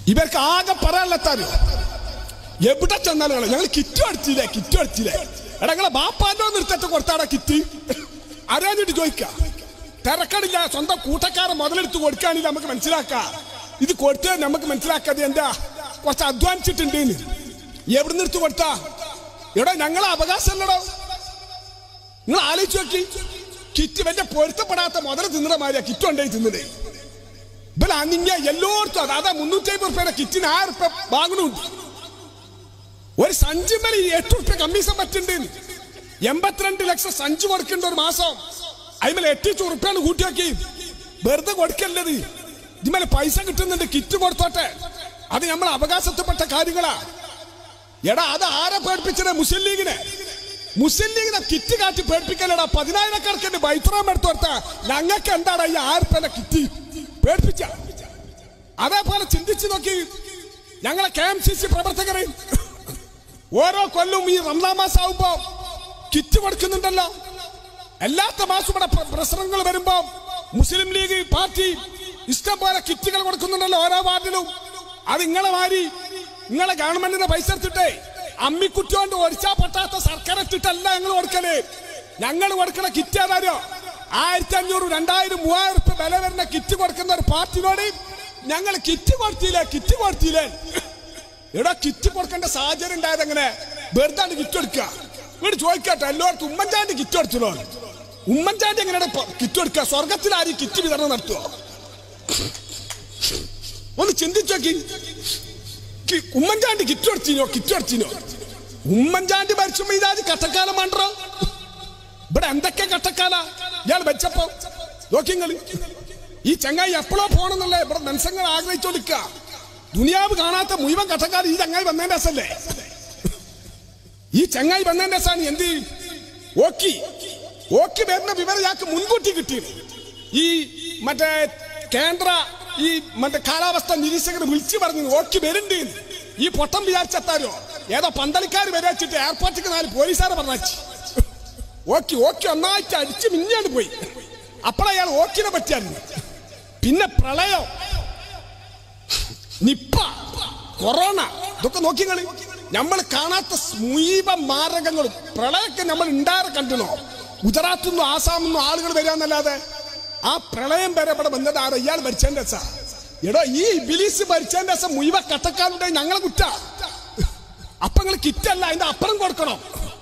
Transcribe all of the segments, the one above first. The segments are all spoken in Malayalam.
ഇവർക്ക് ആകെ പറയാനുള്ളത്താരോ എവിടെ ചെന്നാലും ഞങ്ങൾ കിറ്റ് അടിച്ചില്ലേ കിറ്റ് അടിച്ചില്ലേ എടാ നിങ്ങളെ ബാപ്പാന്റെ നിർത്തിട്ട് കൊടുത്താടാ കിറ്റ് അറിയാഞ്ഞിട്ട് ചോദിക്ക തിരക്കടില്ല സ്വന്തം കൂട്ടക്കാരെ മുതലെടുത്ത് കൊടുക്കുകയാണെങ്കിൽ നമുക്ക് മനസ്സിലാക്കാം ഇത് കൊടുത്തത് നമുക്ക് മനസ്സിലാക്കാതെ എന്താ കുറച്ച് അധ്വാനിച്ചിട്ടുണ്ട് എവിടെ നിർത്തി കൊടുത്താ എടാ ഞങ്ങളെ അവകാശമല്ലടോ നിങ്ങൾ ആലോചിച്ച് നോക്കി കിറ്റ് വലിയ പൊരുത്തപ്പെടാത്ത മുതൽ തിന്നണ മാതിരിയാ കിറ്റ് ഉണ്ടായി തിന്നണേ ഇവിടെ അന്നിങ്ങ എല്ലായിടത്തും അത് അതാ മുന്നൂറ്റി അമ്പത് റുപ്യയുടെ കിറ്റിന് ആയിരം റുപ്യ വാങ്ങണുണ്ട് ഒരു സഞ്ചി മേലെ ഈ എട്ട് റുപ്യ കമ്മീഷൻ പറ്റുന്നുണ്ട് എൺപത്തിരണ്ട് ലക്ഷം സഞ്ചി കൊടുക്കേണ്ട ഒരു മാസം അതിമേലെ എട്ടിച്ചു റുപ്യാണ് കൂട്ടി നോക്കി വെറുതെ കൊടുക്കല്ലത് ഇതിമേലെ പൈസ കിട്ടുന്നുണ്ട് കിറ്റ് കൊടുത്തോട്ടെ അത് നമ്മൾ അവകാശത്തിൽപ്പെട്ട കാര്യങ്ങളാ എടാ അത് ആരെ പേടിപ്പിച്ചത് മുസ്ലിം ലീഗിനെ മുസ്ലിം ലീഗിനെ കിറ്റ് കാട്ടി പേടിപ്പിക്കലടാ പതിനായിരക്കാർക്ക് ബൈത്രാം എടുത്തു കൊടുത്ത ഞങ്ങൾക്ക് എന്താടാ ഈ ആയിരപ്പേന്റെ കിറ്റ് പേടിപ്പിച്ച അതേപോലെ ചിന്തിച്ചു നോക്കി ഞങ്ങളെ കെ എം സി സി പ്രവർത്തകരെ ഓരോ കൊല്ലവും ഈ റംസാൻ മാസം ആവുമ്പോ കിറ്റ് കൊടുക്കുന്നുണ്ടല്ലോ എല്ലാത്ത മാസം ഇവിടെ പ്ര- പ്രശ്നങ്ങൾ വരുമ്പോ മുസ്ലിം ലീഗ് പാർട്ടി ഇഷ്ടം പോലെ കിറ്റുകൾ കൊടുക്കുന്നുണ്ടല്ലോ ഓരോ വാർഡിലും അത് ഇങ്ങളെ മാറി നിങ്ങളെ ഗവൺമെന്റിന്റെ പൈസ എടുത്തിട്ടേ അമ്മിക്കുറ്റി കൊണ്ട് ഒരിച്ചാ പൊട്ടാത്ത സർക്കാർ ഇട്ടിട്ടല്ല ഞങ്ങൾ കൊടുക്കല് ഞങ്ങൾ കൊടുക്കണ കിറ്റ് ഏതാരോ ആയിരത്തി അഞ്ഞൂറ് രണ്ടായിരം മൂവായിരം റുപ്യ വില വരുന്ന കിറ്റ് കൊടുക്കുന്ന ഒരു പാർട്ടിനോട് ഞങ്ങൾ കിറ്റ് കൊടുത്തില്ലേ കിറ്റ് കൊടുത്തില്ലേ എടാ കിറ്റ് കൊടുക്കേണ്ട സാഹചര്യം ഉണ്ടായത് എങ്ങനെ വെറുതെ കിറ്റ് എടുക്കുക ഇവിടെ ചോദിക്കട്ടെ എല്ലാവർക്കും ഉമ്മൻചാണ്ടി കിറ്റ് എടുത്തല്ലോ ഉമ്മൻചാണ്ടി എങ്ങനെയാണ് ഇപ്പൊ കിറ്റ് എടുക്കുക സ്വർഗത്തിൽ ആരും കിറ്റ് വിതരണം നടത്തുവോ ഒന്ന് ചിന്തിച്ചു നോക്കി കി- ഉമ്മൻചാണ്ടി കിറ്റ് എടുത്തിനോ കിറ്റ് എടുത്തിനോ ഉമ്മൻചാണ്ടി മരിച്ചുമ്പോ ഇതാത് കട്ടക്കാലം വേണ്ടോ ഇവിടെ എന്തൊക്കെ കട്ടക്കാല ഇയാൾ വെച്ചപ്പോ നോക്കിങ്ങള് ഈ ചങ്ങായി എപ്പോഴോ പോണെന്നല്ലേ ഇവിടെ മനുഷ്യങ്ങൾ ആഗ്രഹിച്ചോണ്ടിരിക്കുക ദുനിയാവ് കാണാത്ത മുഴുവൻ കഥക്കാർ ഈ ചങ്ങായി വന്നതിന്റെ രസല്ലേ ഈ ചങ്ങായി വന്നതിന്റെ രസമാണ് എന്ത് ഓക്കി ഓക്കി വരുന്ന വിവരം ഇയാൾക്ക് മുൻകൂട്ടി കിട്ടി ഈ മറ്റേ കേന്ദ്ര ഈ മറ്റേ കാലാവസ്ഥ നിരീക്ഷകർ വിളിച്ചു പറഞ്ഞു ഓക്കി വരുന്നുണ്ട് എന്ന്. ഈ പൊട്ടം വിചാരിച്ചെത്താരോ ഏതോ പന്തളിക്കാർ വരച്ചിട്ട് എയർപോർട്ടിക്ക് നാല് പോലീസുകാരെ പറഞ്ഞു ഓക്കി ഓക്കി ഒന്നായിട്ട് അടിച്ച് മിഞ്ഞാണ് പോയി അപ്പോഴയാൾ ഓക്കിനെ പറ്റിയായിരുന്നു പിന്നെ പ്രളയം നിപ്പ കൊറോണ ഇതൊക്കെ നോക്കിങ്ങള് നമ്മൾ കാണാത്ത മുഴുവൻ മാരകങ്ങളും പ്രളയമൊക്കെ നമ്മൾ ഉണ്ടാറെ കണ്ടിനോ ഗുജറാത്തിൽ നിന്നും ആസാമിൽ നിന്നും ആളുകൾ വരാന്നല്ലാതെ ആ പ്രളയം വരെ ഇവിടെ വന്നത് ആരാ ഇയാൾ ഭരിച്ചതിന്റെ രസാ എടോ ഈ ബിലീസ് ഭരിച്ചതിന്റെ രസം മുഴുവൻ കട്ടക്കാരുടെ ഞങ്ങളെ കുറ്റ അപ്പൊ നിങ്ങൾ കിറ്റല്ല അതിന്റെ അപ്പുറം കൊടുക്കണം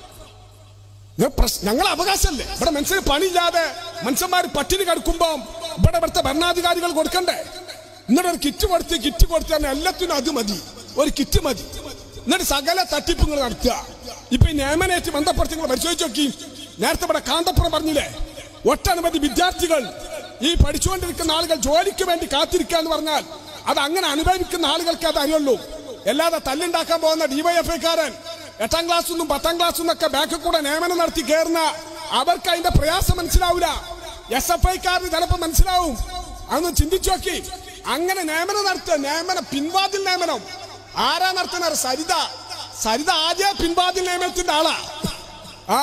ഞങ്ങൾ അവകാശമല്ലേ ഇവിടെ മനുഷ്യന് പണിയില്ലാതെ മനുഷ്യന്മാർ പട്ടിണി കിടക്കുമ്പോ ഇവിടെ ഇവിടുത്തെ ഭരണാധികാരികൾ കൊടുക്കണ്ടേ എന്നിട്ട് ഒരു കിറ്റ് കൊടുത്ത് കിറ്റ് കൊടുത്ത് തന്നെ എല്ലാത്തിനും അത് മതി ഒരു കിറ്റ് മതി എന്നിട്ട് സകല തട്ടിപ്പുകൾ നടത്തുക ഇപ്പൊ ഈ നിയമനേറ്റ് ബന്ധപ്പെടുത്തി നിങ്ങൾ പരിശോധിച്ച് നോക്കി നേരത്തെ ഇവിടെ കാന്തപ്പുറം പറഞ്ഞില്ലേ ഒട്ടനവധി വിദ്യാർത്ഥികൾ ഈ പഠിച്ചുകൊണ്ടിരിക്കുന്ന ആളുകൾ ജോലിക്ക് വേണ്ടി കാത്തിരിക്കുക എന്ന് പറഞ്ഞാൽ അത് അങ്ങനെ അനുഭവിക്കുന്ന ആളുകൾക്ക് അത് അറിയുള്ളൂ അല്ലാതെ തല്ലുണ്ടാക്കാൻ പോകുന്ന ഡിവൈഎഫ്ഐക്കാരൻ എട്ടാം ക്ലാസ് നിന്നും പത്താം ക്ലാസ് നിന്നൊക്കെ ബാക്കിൽ കൂടെ നിയമനം നടത്തി കയറുന്ന അവർക്ക് അതിന്റെ പ്രയാസം മനസ്സിലാവില്ല എസ് എഫ് ഐക്കാരന് ചിലപ്പോൾ മനസ്സിലാവും അതൊന്ന് ചിന്തിച്ചു നോക്കി അങ്ങനെ നിയമനം നടത്തുക നിയമന പിൻവാതിൽ നിയമനം ആരാ നടത്തുന്നത് സരിത സരിത ആദ്യ പിൻവാതിൽ നിയമനത്തിന്റെ ആളാ ആ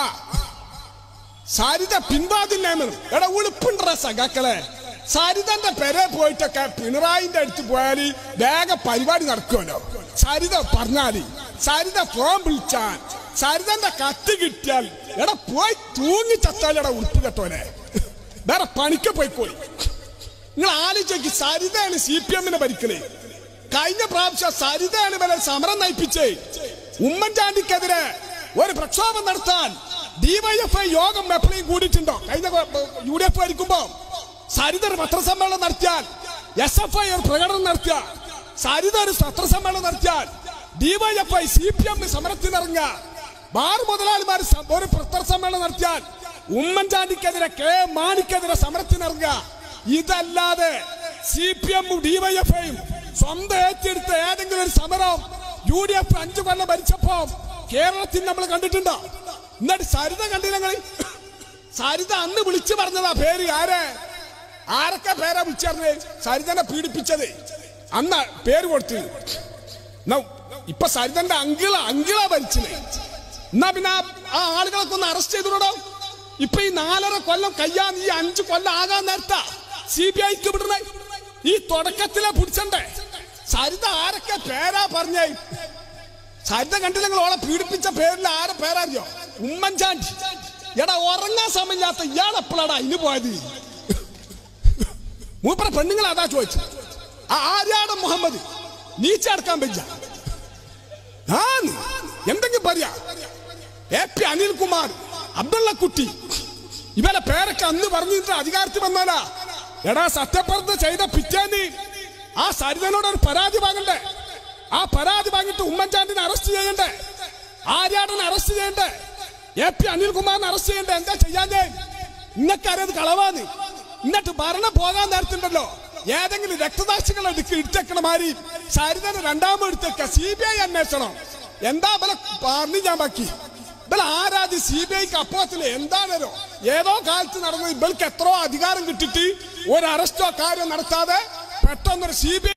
സരിത പിൻവാതിൽ നിയമനം എടാ ഉളുപ്പുണ്ടറ സഖാക്കളെ സരിതന്റെ പെരെ പോയിട്ടൊക്കെ പിണറായിന്റെ അടുത്ത് പോയാൽ വേഗ പരിപാടി നടക്കുമല്ലോ സരിത പറഞ്ഞാല് സരിത ഫോൺ വിളിച്ചാൽ സരിതന്റെ കത്ത് കിട്ടിയാൽ എടാ പോയി തൂങ്ങി ചത്താലെടാ ഉളുപ്പ് കെട്ടോനെ വേറെ പണിക്ക് പോയി പോയി നിങ്ങൾ ആലോചിച്ച് സരിതയാണ് സി പി എമ്മിനെ ഭരിക്കണേ കഴിഞ്ഞ പ്രാവശ്യം സരിതയാണ് ഇവരെ സമരം നയിപ്പിച്ചേ ഉമ്മൻചാണ്ടിക്കെതിരെ ഒരു പ്രക്ഷോഭം നടത്താൻ ഡിവൈഎഫ്ഐ യോഗം എപ്പോഴും കൂടിയിട്ടുണ്ടോ കഴിഞ്ഞ യു ഡി എഫ് ഭരിക്കുമ്പോ സരിത ഒരു പത്രസമ്മേളനം നടത്തിയാൽ എസ് എഫ് ഐ ഒരു പ്രകടനം നടത്തിയ സരിത ഒരു പത്രസമ്മേളനം നടത്തിയാൽ ഡിവൈഎഫ്ഐ സി പി എം സമരത്തിനിറങ്ങുക ബാർ മുതലാളിമാർ സ- ഒരു പത്രസമ്മേളനം നടത്തിയാൽ ഉമ്മൻചാണ്ടിക്കെതിരെ കെ മാണിക്കെതിരെ സമരത്തിനിറങ്ങുക ഇതല്ലാതെ സി പി എമ്മും ഡിവൈഎഫ്ഐയും സ്വന്തം ഏറ്റെടുത്ത ഏതെങ്കിലും ഒരു സമരം യു ഡി എഫ് അഞ്ചു കൊല്ലം ഭരിച്ചപ്പോ കേരളത്തിൽ നമ്മൾ കണ്ടിട്ടുണ്ടോ എന്നിട്ട് സരിത കണ്ടില്ല സരിത അന്ന് വിളിച്ചു പറഞ്ഞതാ പേര് ആരെ ആരൊക്കെ പേരാ വിളിച്ചു പറഞ്ഞത് സരിതനെ പീഡിപ്പിച്ചത് അന്ന് പേര് കൊടുത്തു എന്നാ ഇപ്പൊ സരിതന്റെ അങ്കിള അങ്കിള ഭരിച്ചില്ലേ എന്നാ പിന്നെ ആ- ആ ആളുകളൊക്കെ ഒന്ന് അറസ്റ്റ് ചെയ്തിടോ ഇപ്പൊ ഈ നാലര കൊല്ലം കയ്യാൻ ഈ അഞ്ചു കൊല്ലം ആകാൻ നേരത്താ സി ബി ഐക്ക് വിടുന്നേ ഈ തുടക്കത്തിലെ പിടിച്ചണ്ടേ സരിത ആരൊക്കെ പേരാ പറഞ്ഞേ സരിത കണ്ടില്ല നിങ്ങൾ ഓളെ പീഡിപ്പിച്ച പേരിൽ ആരെ പേരറിയോ ഉമ്മൻചാണ്ടി എടാ ഉറങ്ങാൻ സമയമില്ലാത്ത ഇയാളെപ്പോഴാടാ അതിന് പോയത് മൂപ്പറ പെണ്ണുങ്ങൾ അതാ ചോദിച്ചു ആ ആര്യാട മുഹമ്മദ് നീച്ചടക്കാൻ പറ്റ ആന്ന് എന്തെങ്കിലും പറയാ എ പി അനിൽകുമാർ അബ്ദുള്ള കുട്ടി ഇവരെ പേരൊക്കെ അന്ന് പറഞ്ഞിട്ട് അധികാരത്തിൽ വന്നാലാ എടാ സത്യപ്രതിജ്ഞ ചെയ്ത പിറ്റേന്ന് ആ സരിതനോട് ഒരു പരാതി വാങ്ങണ്ടേ ആ പരാതി വാങ്ങിയിട്ട് ഉമ്മൻചാണ്ടിനെ അറസ്റ്റ് ചെയ്യണ്ടേ ആര്യാടനെ അറസ്റ്റ് ചെയ്യണ്ടേ എ പി അനിൽകുമാറിനെ അറസ്റ്റ് ചെയ്യണ്ടേ എന്താ ചെയ്യാഞ്ഞേ ഇന്നക്കറിയത് കളവാന്ന് എന്നിട്ട് ഭരണം പോകാൻ നേരത്തുണ്ടല്ലോ ഏതെങ്കിലും രക്തസാക്ഷികളെ എടുക്ക് ഇടിച്ചേക്കണ മാതിരി സരിതന് രണ്ടാമത് എടുത്തേക്ക സി ബി ഐ അന്വേഷണം എന്താ ബല പറഞ്ഞു ഞാൻ ബാക്കി ഇവൾ ആരാധി സി ബി ഐക്ക് അപ്പത്തിന് എന്താണോ ഏതോ കാലത്ത് നടന്ന ഇവൾക്ക് എത്രയോ അധികാരം കിട്ടിയിട്ട് ഒരു അറസ്റ്റോ കാര്യം നടത്താതെ പെട്ടെന്നൊരു സി ബി ഐ